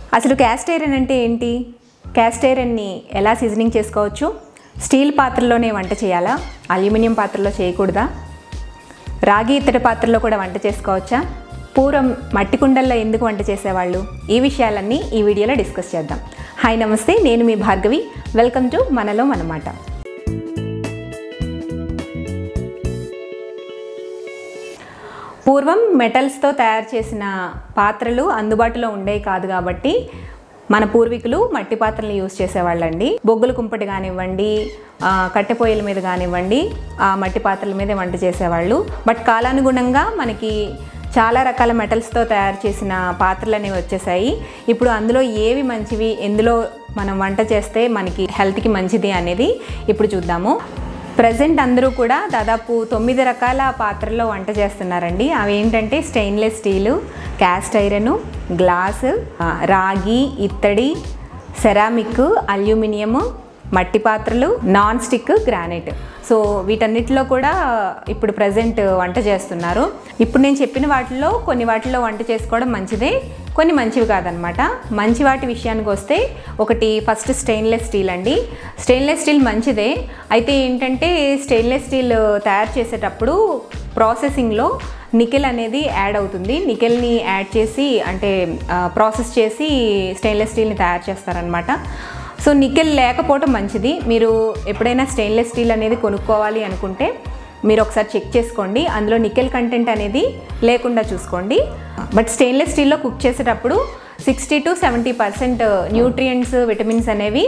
అసలు cast iron అంటే ఏంటి క్యాస్ట్ ఐరన్ని ఎలా సీజనింగ్ చేసుకోవచ్చు స్టీల్ పాత్రలోనే వంట చేయాలా అల్యూమినియం పాత్రలో చేయకూడదా రాగి ఇత్తడి పాత్రలో కూడా వంట చేసుకోవచ్చా పూర్వం మట్టి కుండల్లో ఎందుకు వంట చేసేవాళ్ళు ఈ విషయాలన్నీ ఈ వీడియోలో డిస్కస్ చేద్దాం హాయ్ నమస్తే నేను మీ భార్గవి వెల్కమ్ టు మనలో మనమాట పూర్వం మెటల్స్తో తయారు చేసిన పాత్రలు అందుబాటులో ఉండేవి కాదు కాబట్టి మన పూర్వీకులు మట్టి పాత్రలు యూజ్ చేసేవాళ్ళండి బొగ్గుల కుంపటి కానివ్వండి ఆ, కట్టె పొయ్యిల మీద కానివ్వండి ఆ మట్టి పాత్రల మీదే వంట చేసేవాళ్ళు బట్ కాలానుగుణంగా మనకి చాలా రకాల మెటల్స్తో తయారు చేసిన పాత్రలు అనేవి వచ్చేసాయి ఇప్పుడు అందులో ఏవి మంచివి ఎందులో మనం వంట చేస్తే మనకి హెల్త్కి మంచిది అనేది ఇప్పుడు చూద్దాము ప్రజెంట్ అందరూ కూడా దాదాపు తొమ్మిది రకాల పాత్రల్లో వంట చేస్తున్నారండి అవి ఏంటంటే stainless steel cast iron glass ఆ, రాగి ఇత్తడి సెరామిక్ అల్యూమినియం మట్టి పాత్రలు నాన్ స్టిక్ గ్రానైట్ సో వీటన్నిటిలో కూడా ఇప్పుడు ప్రజెంట్ వంట చేస్తున్నారు ఇప్పుడు నేను చెప్పిన వాటిలో కొన్ని వాటిల్లో వంట చేసుకోవడం మంచిదే కొన్ని మంచివి కాదనమాట మంచి వాటి విషయానికి వస్తే ఒకటి ఫస్ట్ స్టెయిన్లెస్ స్టీల్ అండి స్టెయిన్లెస్ స్టీల్ మంచిదే అయితే ఏంటంటే స్టెయిన్లెస్ స్టీల్ తయారు చేసేటప్పుడు ప్రాసెసింగ్లో నికెల్ అనేది యాడ్ అవుతుంది నికెల్ని యాడ్ చేసి అంటే ప్రాసెస్ చేసి స్టెయిన్లెస్ స్టీల్ని తయారు చేస్తారనమాట సో నికెల్ లేకపోవటం మంచిది మీరు ఎప్పుడైనా స్టెయిన్లెస్ స్టీల్ అనేది కొనుక్కోవాలి అనుకుంటే మీరు ఒకసారి చెక్ చేసుకోండి అందులో నికెల్ కంటెంట్ అనేది లేకుండా చూసుకోండి బట్ స్టెయిన్లెస్ స్టీల్లో కుక్ చేసేటప్పుడు sixty to seventy percent nutrients vitamins అనేవి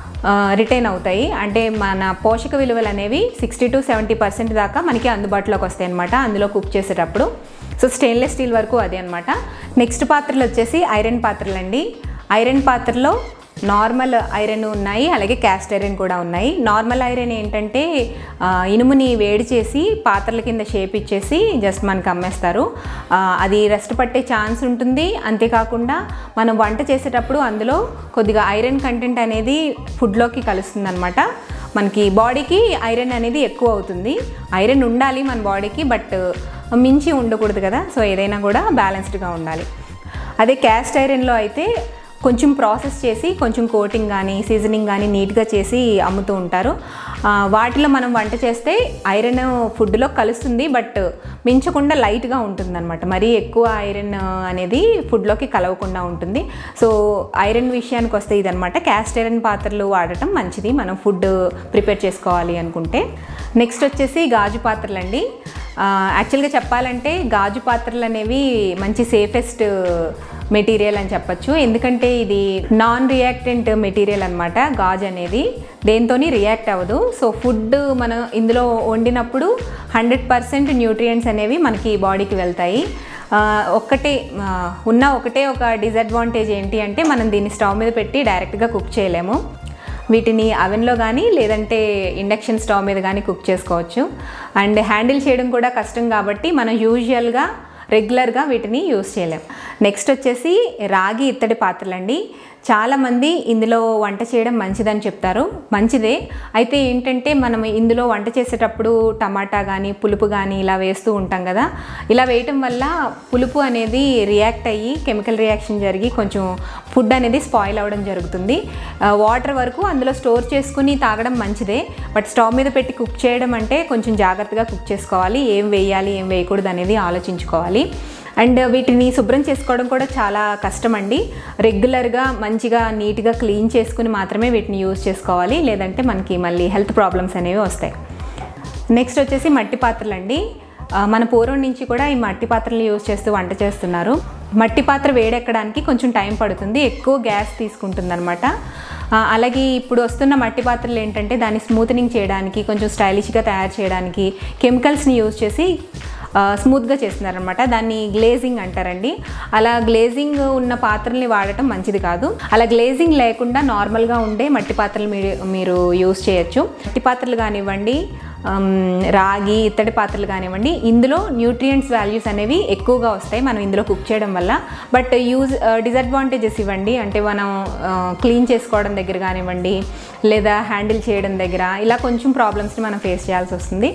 రిటైన్ అవుతాయి అంటే మన పోషక విలువలు అనేవి సిక్స్టీ టు సెవెంటీ పర్సెంట్ దాకా మనకి అందుబాటులోకి వస్తాయి అనమాట అందులో కుక్ చేసేటప్పుడు సో స్టెయిన్లెస్ స్టీల్ వరకు అదే అనమాట నెక్స్ట్ పాత్రలు వచ్చేసి ఐరన్ పాత్రలు అండి ఐరన్ పాత్రలో నార్మల్ ఐరన్ ఉన్నాయి అలాగే క్యాస్ట్ ఐరన్ కూడా ఉన్నాయి నార్మల్ ఐరన్ ఏంటంటే ఆ, ఇనుముని వేడి చేసి పాత్రల కింద షేప్ ఇచ్చేసి జస్ట్ మనకు అమ్మేస్తారు ఆ, అది రెస్ట్ పట్టే ఛాన్స్ ఉంటుంది అంతేకాకుండా మనం వంట చేసేటప్పుడు అందులో కొద్దిగా ఐరన్ కంటెంట్ అనేది ఫుడ్లోకి కలుస్తుంది అనమాట మనకి బాడీకి ఐరన్ అనేది ఎక్కువ అవుతుంది ఐరన్ ఉండాలి మన బాడీకి బట్ మించి ఉండకూడదు కదా సో ఏదైనా కూడా బ్యాలెన్స్డ్గా ఉండాలి అదే క్యాస్ట్ ఐరన్లో అయితే కొంచెం ప్రాసెస్ చేసి కొంచెం కోటింగ్ కానీ సీజనింగ్ కానీ నీట్గా చేసి అమ్ముతూ ఉంటారు ఆ, వాటిలో మనం వంట చేస్తే ఐరన్ ఫుడ్లో కలుస్తుంది బట్ మించకుండా లైట్గా ఉంటుంది అనమాట మరీ ఎక్కువ ఐరన్ అనేది ఫుడ్లోకి కలవకుండా ఉంటుంది సో ఐరన్ విషయానికి వస్తే ఇదనమాట క్యాస్ట్ ఐరన్ పాత్రలు వాడటం మంచిది మనం ఫుడ్ ప్రిపేర్ చేసుకోవాలి అనుకుంటే నెక్స్ట్ వచ్చేసి గాజు పాత్రలు అండి యాక్చువల్గా చెప్పాలంటే గాజు పాత్రలు అనేవి మంచి సేఫెస్ట్ మెటీరియల్ అని చెప్పొచ్చు ఎందుకంటే ఇది నాన్ రియాక్టెంట్ మెటీరియల్ అనమాట గాజు అనేది దేంతోని రియాక్ట్ అవ్వదు సో ఫుడ్ మనం ఇందులో వండినప్పుడు హండ్రెడ్ పర్సెంట్ న్యూట్రియంట్స్ అనేవి మనకి బాడీకి వెళ్తాయి ఆ, ఒక్కటే ఆ, ఉన్న ఒకటే ఒక డిసడ్వాంటేజ్ ఏంటి అంటే మనం దీన్ని స్టవ్ మీద పెట్టి డైరెక్ట్గా కుక్ చేయలేము వీటిని అవెన్లో కానీ లేదంటే ఇండక్షన్ స్టవ్ మీద కానీ కుక్ చేసుకోవచ్చు అండ్ హ్యాండిల్ చేయడం కూడా కష్టం కాబట్టి మనం యూజువల్గా రెగ్యులర్గా వీటిని యూస్ చేయలేం నెక్స్ట్ వచ్చేసి రాగి ఇత్తడి పాత్రలండి చాలామంది ఇందులో వంట చేయడం మంచిదని చెప్తారు మంచిదే అయితే ఏంటంటే మనం ఇందులో వంట చేసేటప్పుడు టమాటా కానీ పులుపు కానీ ఇలా వేస్తూ ఉంటాం కదా ఇలా వేయటం వల్ల పులుపు అనేది రియాక్ట్ అయ్యి కెమికల్ రియాక్షన్ జరిగి కొంచెం ఫుడ్ అనేది స్పాయిల్ అవ్వడం జరుగుతుంది వాటర్ వరకు అందులో స్టోర్ చేసుకుని తాగడం మంచిదే బట్ స్టవ్ మీద పెట్టి కుక్ చేయడం అంటే కొంచెం జాగ్రత్తగా కుక్ చేసుకోవాలి ఏం వేయాలి ఏం వేయకూడదు అనేది ఆలోచించుకోవాలి అండ్ వీటిని శుభ్రం చేసుకోవడం కూడా చాలా కష్టం అండి రెగ్యులర్గా మంచిగా నీట్గా క్లీన్ చేసుకుని మాత్రమే వీటిని యూజ్ చేసుకోవాలి లేదంటే మనకి మళ్ళీ హెల్త్ ప్రాబ్లమ్స్ అనేవి వస్తాయి నెక్స్ట్ వచ్చేసి మట్టి పాత్రలు అండి ఆ, మన పూర్వం నుంచి కూడా ఈ మట్టి పాత్రలు యూజ్ చేస్తూ వంట చేస్తున్నారు మట్టి పాత్ర వేడెక్కడానికి కొంచెం టైం పడుతుంది ఎక్కువ గ్యాస్ తీసుకుంటుంది అనమాట అలాగే ఇప్పుడు వస్తున్న మట్టి పాత్రలు ఏంటంటే దాన్ని స్మూతనింగ్ చేయడానికి కొంచెం స్టైలిష్గా తయారు చేయడానికి కెమికల్స్ని యూజ్ చేసి స్మూత్గా చేస్తున్నారనమాట దాన్ని గ్లేజింగ్ అంటారండి అలా గ్లేజింగ్ ఉన్న పాత్రల్ని వాడటం మంచిది కాదు అలా గ్లేజింగ్ లేకుండా నార్మల్గా ఉండే మట్టి పాత్రలు మీరు మీరు యూజ్ చేయొచ్చు మట్టి పాత్రలు కానివ్వండి ఆమ్, రాగి ఇత్తడి పాత్రలు కానివ్వండి ఇందులో న్యూట్రియంట్స్ వాల్యూస్ అనేవి ఎక్కువగా వస్తాయి మనం ఇందులో కుక్ చేయడం వల్ల బట్ యూజ్ డిసడ్వాంటేజెస్ ఇవ్వండి అంటే మనం క్లీన్ చేసుకోవడం దగ్గర కానివ్వండి లేదా హ్యాండిల్ చేయడం దగ్గర ఇలా కొంచెం ప్రాబ్లమ్స్ని మనం ఫేస్ చేయాల్సి వస్తుంది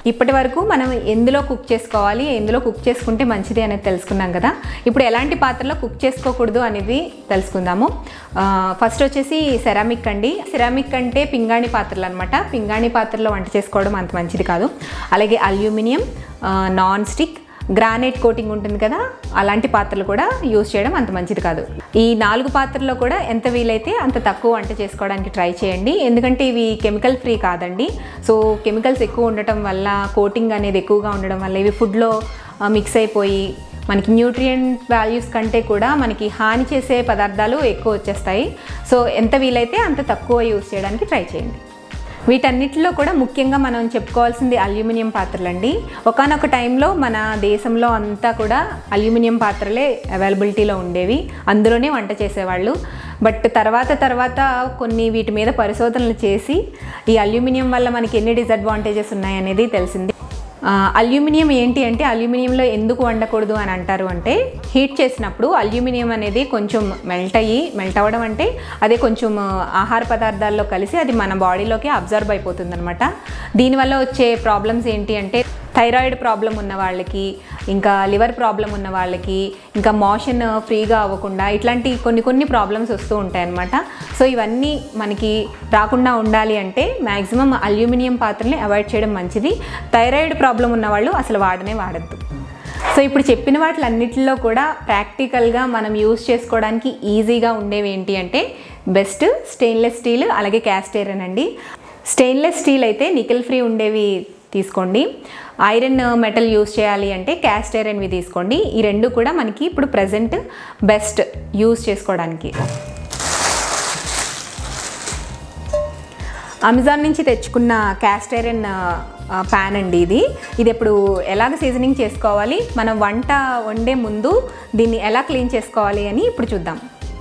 ఇప్పటి వరకు మనం ఎందులో కుక్ చేసుకోవాలి ఎందులో కుక్ చేసుకుంటే మంచిది అనేది తెలుసుకున్నాం కదా ఇప్పుడు ఎలాంటి పాత్రలో కుక్ చేసుకోకూడదు అనేది తెలుసుకుందాము ఆ, ఫస్ట్ వచ్చేసి సెరామిక్ అండి సెరామిక్ అంటే పింగాణి పాత్రలు అనమాట పింగాణి పాత్రలో వంట చేసుకోవడం అంత మంచిది కాదు అలాగే అల్యూమినియం ఆ, నాన్ స్టిక్ గ్రానైట్ కోటింగ్ ఉంటుంది కదా అలాంటి పాత్రలు కూడా యూజ్ చేయడం అంత మంచిది కాదు ఈ నాలుగు పాత్రల్లో కూడా ఎంత వీలైతే అంత తక్కువ వంట చేసుకోవడానికి ట్రై చేయండి ఎందుకంటే ఇవి కెమికల్ ఫ్రీ కాదండి సో కెమికల్స్ ఎక్కువ ఉండటం వల్ల కోటింగ్ అనేది ఎక్కువగా ఉండడం వల్ల ఇవి ఫుడ్లో మిక్స్ అయిపోయి మనకి న్యూట్రియంట్ వాల్యూస్ కంటే కూడా మనకి హాని చేసే పదార్థాలు ఎక్కువ వచ్చేస్తాయి సో ఎంత వీలైతే అంత తక్కువ యూజ్ చేయడానికి ట్రై చేయండి వీటన్నిటిలో కూడా ముఖ్యంగా మనం చెప్పుకోవాల్సింది అల్యూమినియం పాత్రలండి ఒకనొక టైంలో మన దేశంలో అంతా కూడా అల్యూమినియం పాత్రలే అవైలబిలిటీలో ఉండేవి అందులోనే వంట చేసేవాళ్ళు బట్ తర్వాత తర్వాత కొన్ని వీటి మీద పరిశోధనలు చేసి ఈ అల్యూమినియం వల్ల మనకి ఎన్ని డిసడ్వాంటేజెస్ ఉన్నాయనేది తెలిసింది ఆ, అల్యూమినియం ఏంటి అంటే అల్యూమినియంలో ఎందుకు వండకూడదు అని అంటారు అంటే హీట్ చేసినప్పుడు అల్యూమినియం అనేది కొంచెం మెల్ట్ అయ్యి మెల్ట్ అవ్వడం అంటే అదే కొంచెం ఆ, ఆహార పదార్థాల్లో కలిసి అది మన బాడీలోకి అబ్జర్వ్ అయిపోతుంది అనమాట దీనివల్ల వచ్చే ప్రాబ్లమ్స్ ఏంటి అంటే థైరాయిడ్ ప్రాబ్లం ఉన్న వాళ్ళకి ఇంకా లివర్ ప్రాబ్లం ఉన్న వాళ్ళకి ఇంకా మోషన్ ఫ్రీగా అవ్వకుండా ఇట్లాంటి కొన్ని కొన్ని ప్రాబ్లమ్స్ వస్తూ ఉంటాయన్నమాట సో ఇవన్నీ మనకి రాకుండా ఉండాలి అంటే మ్యాక్సిమం అల్యూమినియం పాత్రల్ని అవాయిడ్ చేయడం మంచిది థైరాయిడ్ ప్రాబ్లం ఉన్న వాళ్ళు అసలు వాడనే వాడద్దు సో ఇప్పుడు చెప్పిన వాటిలన్నిటిలో కూడా ప్రాక్టికల్గా మనం యూస్ చేసుకోవడానికి ఈజీగా ఉండేవి ఏంటి అంటే బెస్ట్ స్టెయిన్లెస్ స్టీల్ అలాగే క్యాస్ట్ ఐరన్ అండి స్టెయిన్లెస్ స్టీల్ అయితే నికెల్ ఫ్రీ ఉండేవి తీసుకోండి ఐరన్ మెటల్ యూస్ చేయాలి అంటే క్యాస్ట్ ఐరన్వి తీసుకోండి ఈ రెండు కూడా మనకి ఇప్పుడు ప్రజెంట్ బెస్ట్ యూస్ చేసుకోవడానికి అమెజాన్ నుంచి తెచ్చుకున్న క్యాస్ట్ ఐరన్ ప్యాన్ అండి ఇది ఇది ఇప్పుడు ఎలాగ సీజనింగ్ చేసుకోవాలి మనం వంట వండే ముందు దీన్ని ఎలా క్లీన్ చేసుకోవాలి అని ఇప్పుడు చూద్దాం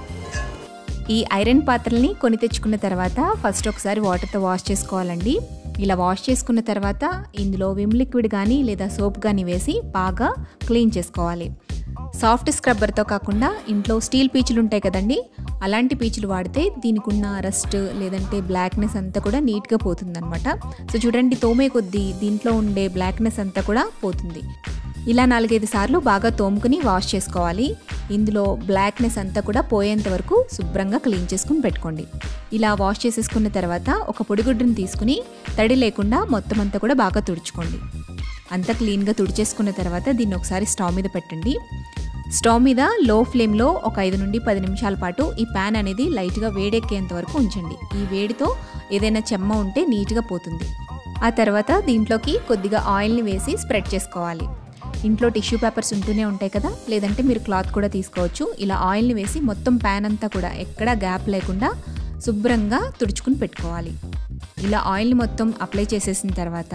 ఈ ఐరన్ పాత్రల్ని కొని తెచ్చుకున్న తర్వాత ఫస్ట్ ఒకసారి వాటర్తో వాష్ చేసుకోవాలండి ఇలా వాష్ చేసుకున్న తర్వాత ఇందులో విమ్ లిక్విడ్ కానీ లేదా సోప్ కానీ వేసి బాగా క్లీన్ చేసుకోవాలి సాఫ్ట్ స్క్రబ్బర్తో కాకుండా ఇంట్లో స్టీల్ పీచులు ఉంటాయి కదండి అలాంటి పీచులు వాడితే దీనికి ఉన్న రస్ట్ లేదంటే బ్లాక్నెస్ అంతా కూడా నీట్గా పోతుందన్నమాట సో చూడండి తోమే కొద్దీ దీంట్లో ఉండే బ్లాక్నెస్ అంతా కూడా పోతుంది ఇలా నాలుగైదు సార్లు బాగా తోముకుని వాష్ చేసుకోవాలి ఇందులో బ్లాక్నెస్ అంతా కూడా పోయేంత వరకు శుభ్రంగా క్లీన్ చేసుకుని పెట్టుకోండి ఇలా వాష్ చేసేసుకున్న తర్వాత ఒక పొడిగుడ్డుని తీసుకుని తడి లేకుండా మొత్తం అంతా కూడా బాగా తుడుచుకోండి అంతా క్లీన్గా తుడిచేసుకున్న తర్వాత దీన్ని ఒకసారి స్టవ్ మీద పెట్టండి స్టవ్ మీద లో ఫ్లేమ్లో ఒక ఐదు నుండి పది నిమిషాల పాటు ఈ ప్యాన్ అనేది లైట్గా వేడెక్కేంత వరకు ఉంచండి ఈ వేడితో ఏదైనా చెమ్మ ఉంటే నీట్గా పోతుంది ఆ తర్వాత దీంట్లోకి కొద్దిగా ఆయిల్ని వేసి స్ప్రెడ్ చేసుకోవాలి ఇంట్లో టిష్యూ పేపర్స్ ఉంటూనే ఉంటాయి కదా లేదంటే మీరు క్లాత్ కూడా తీసుకోవచ్చు ఇలా ఆయిల్ని వేసి మొత్తం ప్యాన్ అంతా కూడా ఎక్కడా గ్యాప్ లేకుండా శుభ్రంగా తుడుచుకుని పెట్టుకోవాలి ఇలా ఆయిల్ని మొత్తం అప్లై చేసేసిన తర్వాత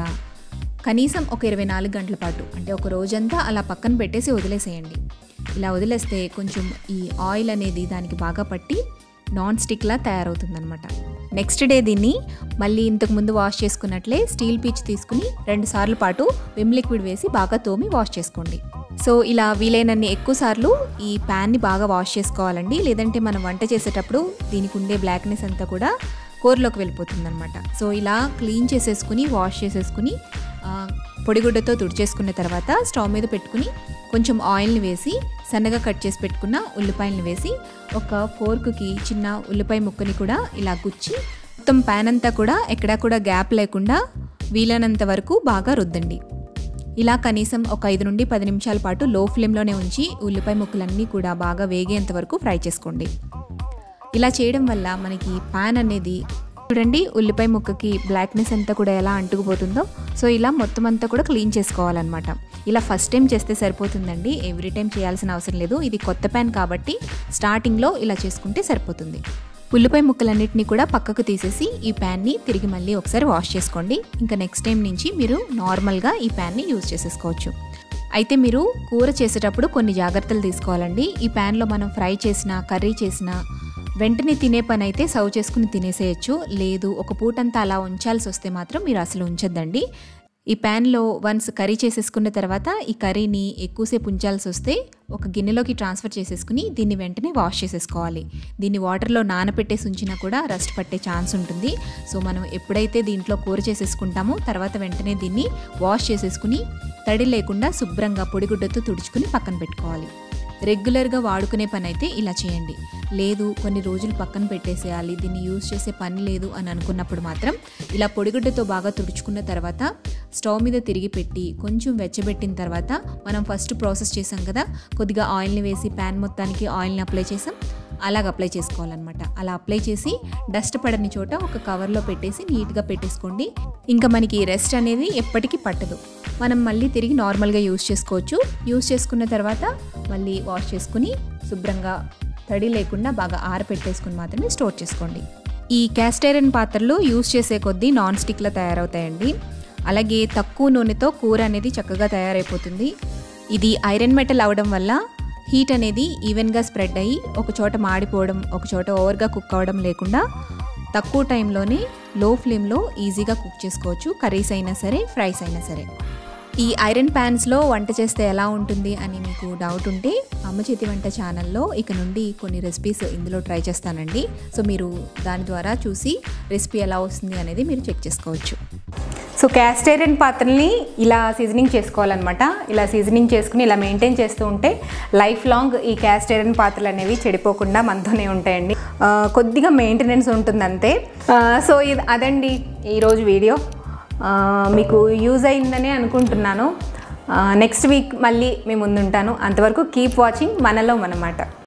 కనీసం ఒక ఇరవై నాలుగు గంటల పాటు అంటే ఒక రోజంతా అలా పక్కన పెట్టేసి వదిలేసేయండి ఇలా వదిలేస్తే కొంచెం ఈ ఆయిల్ అనేది దానికి బాగా పట్టి నాన్ స్టిక్లా తయారవుతుందన్నమాట నెక్స్ట్ డే దీన్ని మళ్ళీ ఇంతకు ముందు వాష్ చేసుకున్నట్లే స్టీల్ పీచ్ తీసుకుని రెండు సార్లు పాటు విమ్ లిక్విడ్ వేసి బాగా తోమి వాష్ చేసుకోండి సో ఇలా వీలైనన్ని ఎక్కువ సార్లు ఈ ప్యాన్ని బాగా వాష్ చేసుకోవాలండి లేదంటే మనం వంట చేసేటప్పుడు దీనికి ఉండే బ్లాక్నెస్ అంతా కూడా కూరలోకి వెళ్ళిపోతుందన్నమాట సో ఇలా క్లీన్ చేసేసుకుని వాష్ చేసేసుకుని ఆ, పొడిగుడ్డతో తుడిచేసుకున్న తర్వాత స్టవ్ మీద పెట్టుకుని కొంచెం ఆయిల్ని వేసి సన్నగా కట్ చేసి పెట్టుకున్న ఉల్లిపాయలను వేసి ఒక ఫోర్క్కి చిన్న ఉల్లిపాయ ముక్కని కూడా ఇలా గుచ్చి మొత్తం ప్యాన్ అంతా కూడా ఎక్కడా కూడా గ్యాప్ లేకుండా వీలైనంత వరకు బాగా రుద్దండి ఇలా కనీసం ఒక ఐదు నుండి పది నిమిషాల పాటు లో ఫ్లేమ్లోనే ఉంచి ఉల్లిపాయ ముక్కలన్నీ కూడా బాగా వేగేంత వరకు ఫ్రై చేసుకోండి ఇలా చేయడం వల్ల మనకి పాన్ అనేది చూడండి ఉల్లిపాయ ముక్కకి బ్లాక్నెస్ అంతా కూడా ఎలా అంటుకుపోతుందో సో ఇలా మొత్తం అంతా కూడా క్లీన్ చేసుకోవాలన్నమాట ఇలా ఫస్ట్ టైం చేస్తే సరిపోతుందండి ఎవ్రీ టైం చేయాల్సిన అవసరం లేదు ఇది కొత్త ప్యాన్ కాబట్టి స్టార్టింగ్లో ఇలా చేసుకుంటే సరిపోతుంది ఉల్లిపాయ ముక్కలన్నిటిని కూడా పక్కకు తీసేసి ఈ ప్యాన్ని తిరిగి మళ్ళీ ఒకసారి వాష్ చేసుకోండి ఇంకా నెక్స్ట్ టైం నుంచి మీరు నార్మల్గా ఈ ప్యాన్ని యూజ్ చేసేసుకోవచ్చు అయితే మీరు కూర చేసేటప్పుడు కొన్ని జాగ్రత్తలు తీసుకోవాలండి ఈ ప్యాన్లో మనం ఫ్రై చేసిన కర్రీ చేసిన వెంటనే తినే పని అయితే సర్వ్ చేసుకుని తినేసేయచ్చు లేదు ఒక పూటంతా అలా ఉంచాల్సి వస్తే మాత్రం మీరు అసలు ఉంచొద్దండి ఈ ప్యాన్లో వన్స్ కర్రీ చేసేసుకున్న తర్వాత ఈ కర్రీని ఎక్కువసేపు ఉంచాల్సి వస్తే ఒక గిన్నెలోకి ట్రాన్స్ఫర్ చేసేసుకుని దీన్ని వెంటనే వాష్ చేసేసుకోవాలి దీన్ని వాటర్లో నానపెట్టేసి ఉంచినా కూడా రస్ట్ పట్టే ఛాన్స్ ఉంటుంది సో మనం ఎప్పుడైతే దీంట్లో కూర చేసేసుకుంటామో తర్వాత వెంటనే దీన్ని వాష్ చేసేసుకుని తడి లేకుండా శుభ్రంగా పొడిగుడ్డతో తుడుచుకుని పక్కన పెట్టుకోవాలి రెగ్యులర్గా వాడుకునే పని అయితే ఇలా చేయండి లేదు కొన్ని రోజులు పక్కన పెట్టేసేయాలి దీన్ని యూజ్ చేసే పని లేదు అని అనుకున్నప్పుడు మాత్రం ఇలా పొడిగుడ్డతో బాగా తుడుచుకున్న తర్వాత స్టవ్ మీద తిరిగి పెట్టి కొంచెం వెచ్చబెట్టిన తర్వాత మనం ఫస్ట్ ప్రాసెస్ చేసాం కదా కొద్దిగా ఆయిల్ని వేసి ప్యాన్ మొత్తానికి ఆయిల్ని అప్లై చేసాం అలాగ అప్లై చేసుకోవాలన్నమాట అలా అప్లై చేసి డస్ట్ పడని చోట ఒక కవర్లో పెట్టేసి నీట్గా పెట్టేసుకోండి ఇంకా మనకి రెస్ట్ అనేది ఎప్పటికీ పట్టదు మనం మళ్ళీ తిరిగి నార్మల్గా యూస్ చేసుకోవచ్చు యూస్ చేసుకున్న తర్వాత మళ్ళీ వాష్ చేసుకుని శుభ్రంగా తడి లేకుండా బాగా ఆరపెట్టేసుకుని మాత్రమే స్టోర్ చేసుకోండి ఈ క్యాస్ట్ ఐరన్ పాత్రలు యూస్ చేసే కొద్దీ నాన్ స్టిక్లా తయారవుతాయండి అలాగే తక్కువ నూనెతో కూర అనేది చక్కగా తయారైపోతుంది ఇది ఐరన్ మెటల్ అవడం వల్ల హీట్ అనేది ఈవెన్గా స్ప్రెడ్ అయ్యి ఒక చోట మాడిపోవడం ఒక చోట ఓవర్గా కుక్ అవ్వడం లేకుండా తక్కువ టైంలోనే లో ఫ్లేమ్లో ఈజీగా కుక్ చేసుకోవచ్చు కర్రీస్ అయినా సరే ఫ్రైస్ అయినా సరే ఈ ఐరన్ ప్యాన్స్లో వంట చేస్తే ఎలా ఉంటుంది అని మీకు డౌట్ ఉంటే అమ్మ చేతి వంట ఛానల్లో ఇక నుండి కొన్ని రెసిపీస్ ఇందులో ట్రై చేస్తానండి సో మీరు దాని ద్వారా చూసి రెసిపీ ఎలా వస్తుంది అనేది మీరు చెక్ చేసుకోవచ్చు సో క్యాస్ట్ ఐరన్ పాత్రల్ని ఇలా సీజనింగ్ చేసుకోవాలన్నమాట ఇలా సీజనింగ్ చేసుకుని ఇలా మెయింటైన్ చేస్తూ ఉంటే లైఫ్ లాంగ్ ఈ క్యాస్ట్ ఐరన్ పాత్రలు అనేవి చెడిపోకుండా మనతోనే ఉంటాయండి ఆ, కొద్దిగా మెయింటెనెన్స్ ఉంటుంది అంతే ఆ, సో ఇది అదండి ఈరోజు వీడియో ఆ, మీకు యూజ్ అయిందని అనుకుంటున్నాను నెక్స్ట్ వీక్ మళ్ళీ మీ ముందుంటాను అంతవరకు కీప్ వాచింగ్ మనలో మనమాట